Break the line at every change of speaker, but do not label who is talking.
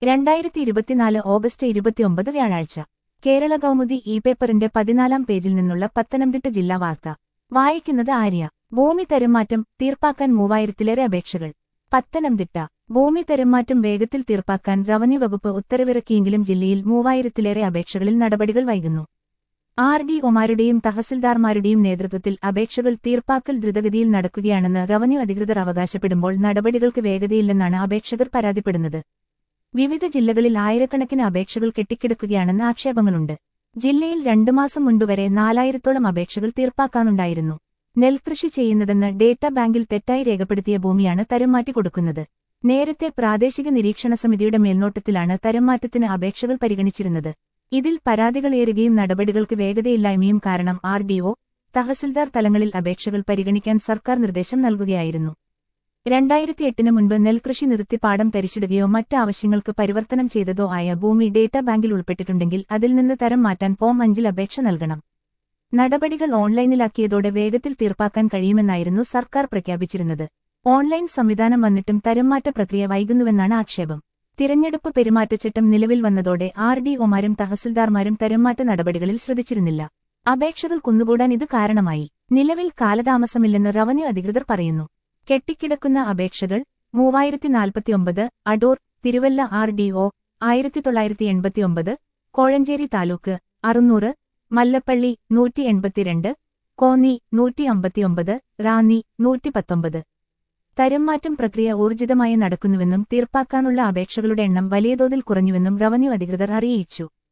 രണ്ടായിരത്തി ഇരുപത്തിനാല് ഓഗസ്റ്റ് ഇരുപത്തിയൊമ്പത് വ്യാഴാഴ്ച കേരള കൗമുദി ഇ പേപ്പറിന്റെ പതിനാലാം പേജിൽ നിന്നുള്ള പത്തനംതിട്ട ജില്ലാ വാർത്ത വായിക്കുന്നത് ആര്യ ഭൂമി തരംമാറ്റം തീർപ്പാക്കാൻ മൂവായിരത്തിലേറെ അപേക്ഷകൾ പത്തനംതിട്ട ഭൂമി തരംമാറ്റം വേഗത്തിൽ തീർപ്പാക്കാൻ റവന്യൂ വകുപ്പ് ഉത്തരവിറക്കിയെങ്കിലും ജില്ലയിൽ മൂവായിരത്തിലേറെ അപേക്ഷകളിൽ നടപടികൾ വൈകുന്നു ആർ ഡി ഒമാരുടെയും തഹസിൽദാർമാരുടെയും നേതൃത്വത്തിൽ അപേക്ഷകൾ തീർപ്പാക്കൽ ദ്രുതഗതിയിൽ നടക്കുകയാണെന്ന് റവന്യൂ അധികൃതർ അവകാശപ്പെടുമ്പോൾ നടപടികൾക്ക് വേഗതയില്ലെന്നാണ് അപേക്ഷകർ പരാതിപ്പെടുന്നത് വിവിധ ജില്ലകളിൽ ആയിരക്കണക്കിന് അപേക്ഷകൾ കെട്ടിക്കിടക്കുകയാണെന്ന് ആക്ഷേപങ്ങളുണ്ട് ജില്ലയിൽ രണ്ടു മാസം മുൻപ് വരെ നാലായിരത്തോളം അപേക്ഷകൾ തീർപ്പാക്കാനുണ്ടായിരുന്നു നെൽകൃഷി ചെയ്യുന്നതെന്ന് ഡേറ്റാ ബാങ്കിൽ തെറ്റായി രേഖപ്പെടുത്തിയ ഭൂമിയാണ് തരംമാറ്റി കൊടുക്കുന്നത് നേരത്തെ പ്രാദേശിക നിരീക്ഷണ സമിതിയുടെ മേൽനോട്ടത്തിലാണ് തരംമാറ്റത്തിന് അപേക്ഷകൾ പരിഗണിച്ചിരുന്നത് ഇതിൽ പരാതികളേറുകയും നടപടികൾക്ക് വേഗതയില്ലായ്മയും കാരണം ആർ ഡിഒ തഹസിൽദാർ തലങ്ങളിൽ അപേക്ഷകൾ പരിഗണിക്കാൻ സർക്കാർ നിർദ്ദേശം നൽകുകയായിരുന്നു രണ്ടായിരത്തി എട്ടിന് മുൻപ് നെൽകൃഷി നിർത്തി പാടം തരിച്ചിടുകയോ മറ്റ് ആവശ്യങ്ങൾക്ക് പരിവർത്തനം ചെയ്തതോ ആയ ഭൂമി ഡേറ്റാ ബാങ്കിൽ ഉൾപ്പെട്ടിട്ടുണ്ടെങ്കിൽ അതിൽ നിന്ന് തരം മാറ്റാൻ ഫോം അഞ്ചിൽ അപേക്ഷ നൽകണം നടപടികൾ ഓൺലൈനിലാക്കിയതോടെ വേഗത്തിൽ തീർപ്പാക്കാൻ കഴിയുമെന്നായിരുന്നു സർക്കാർ പ്രഖ്യാപിച്ചിരുന്നത് ഓൺലൈൻ സംവിധാനം വന്നിട്ടും തരംമാറ്റ പ്രക്രിയ വൈകുന്നുവെന്നാണ് ആക്ഷേപം തിരഞ്ഞെടുപ്പ് പെരുമാറ്റച്ചട്ടം നിലവിൽ വന്നതോടെ ആർ ഡി ഒമാരും തഹസിൽദാർമാരും തരംമാറ്റ നടപടികളിൽ ശ്രദ്ധിച്ചിരുന്നില്ല അപേക്ഷകൾ കുന്നുകൂടാൻ ഇത് കാരണമായി നിലവിൽ കാലതാമസമില്ലെന്ന് റവന്യൂ അധികൃതർ പറയുന്നു കെട്ടിക്കിടക്കുന്ന അപേക്ഷകൾ മൂവായിരത്തി നാൽപ്പത്തിയൊമ്പത് Adoor Thiruvalla R D O ആയിരത്തി തൊള്ളായിരത്തി എൺപത്തിയൊമ്പത് കോഴഞ്ചേരി താലൂക്ക് അറുന്നൂറ് മല്ലപ്പള്ളി നൂറ്റി എൺപത്തിരണ്ട് കോന്നി നൂറ്റി അമ്പത്തിയൊമ്പത് റാന്നി നൂറ്റി പത്തൊമ്പത് തരംമാറ്റം പ്രക്രിയ ഊർജിതമായി നടക്കുന്നുവെന്നും തീർപ്പാക്കാനുള്ള അപേക്ഷകളുടെ എണ്ണം വലിയ തോതിൽ കുറഞ്ഞുവെന്നും റവന്യൂ അധികൃതർ അറിയിച്ചു